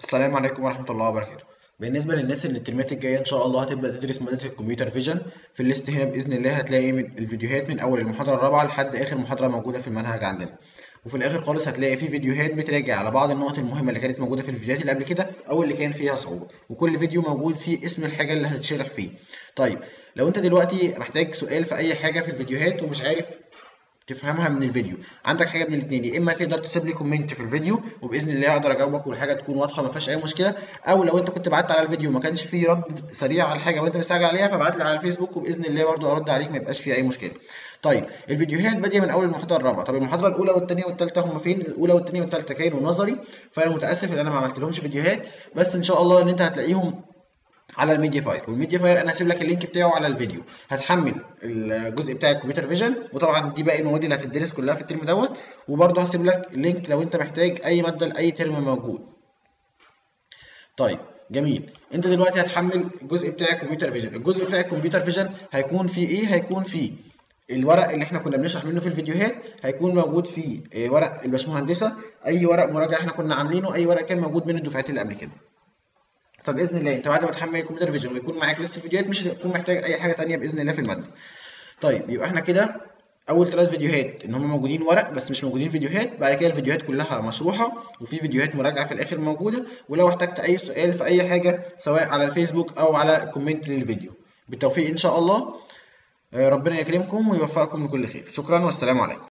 السلام عليكم ورحمة الله وبركاته. بالنسبة للناس اللي الترمات الجاية إن شاء الله هتبدأ تدرس مادة الكمبيوتر فيجن في الليست هنا بإذن الله هتلاقي من الفيديوهات من أول المحاضرة الرابعة لحد آخر محاضرة موجودة في المنهج عندنا. وفي الآخر خالص هتلاقي في فيديوهات بتراجع على بعض النقط المهمة اللي كانت موجودة في الفيديوهات اللي قبل كده أو اللي كان فيها صعوبة، وكل فيديو موجود فيه اسم الحاجة اللي هتشرح فيه. طيب لو أنت دلوقتي محتاج سؤال في أي حاجة في الفيديوهات ومش عارف تفهمها من الفيديو عندك حاجه من الاثنين يا اما تقدر تسيب لي كومنت في الفيديو وباذن الله اقدر اجاوبك والحاجه تكون واضحه ما فيهاش اي مشكله او لو انت كنت بعت على الفيديو ما كانش فيه رد سريع على الحاجه وانت مستعجل عليها فابعت لي على الفيسبوك وباذن الله برضو ارد عليك ما يبقاش فيه اي مشكله طيب الفيديوهات باديه من اول المحاضره الرابعه طب المحاضره الاولى والثانيه والثالثه هم فين الاولى والثانيه والثالثه كانوا نظري فانا متاسف ان انا ما عملتلهمش فيديوهات بس ان شاء الله ان انت هتلاقيهم على الميديا فاير والميديا فاير انا هسيب لك اللينك بتاعه على الفيديو هتحمل الجزء بتاع الكمبيوتر فيجن وطبعا دي باقي المواد اللي هتدرس كلها في الترم دوت وبرضه هسيب لك اللينك لو انت محتاج اي ماده لاي ترم موجود طيب جميل انت دلوقتي هتحمل الجزء بتاع الكمبيوتر فيجن الجزء بتاع الكمبيوتر فيجن هيكون فيه ايه هيكون فيه الورق اللي احنا كنا بنشرح منه في الفيديوهات هيكون موجود فيه ورق الباشمهندسه اي ورق مراجعه احنا كنا عاملينه اي ورق كان موجود من الدفعات اللي قبل كده فباذن الله انت بعد ما تحمل الكمبيوتر فيجن ويكون معاك لسه فيديوهات مش هتكون محتاج اي حاجه ثانيه باذن الله في الماده طيب يبقى احنا كده اول ثلاث فيديوهات ان هم موجودين ورق بس مش موجودين فيديوهات بعد كده الفيديوهات كلها مشروحه وفي فيديوهات مراجعه في الاخر موجوده ولو احتجت اي سؤال في اي حاجه سواء على الفيسبوك او على كومنت للفيديو بالتوفيق ان شاء الله ربنا يكرمكم ويوفقكم لكل خير شكرا والسلام عليكم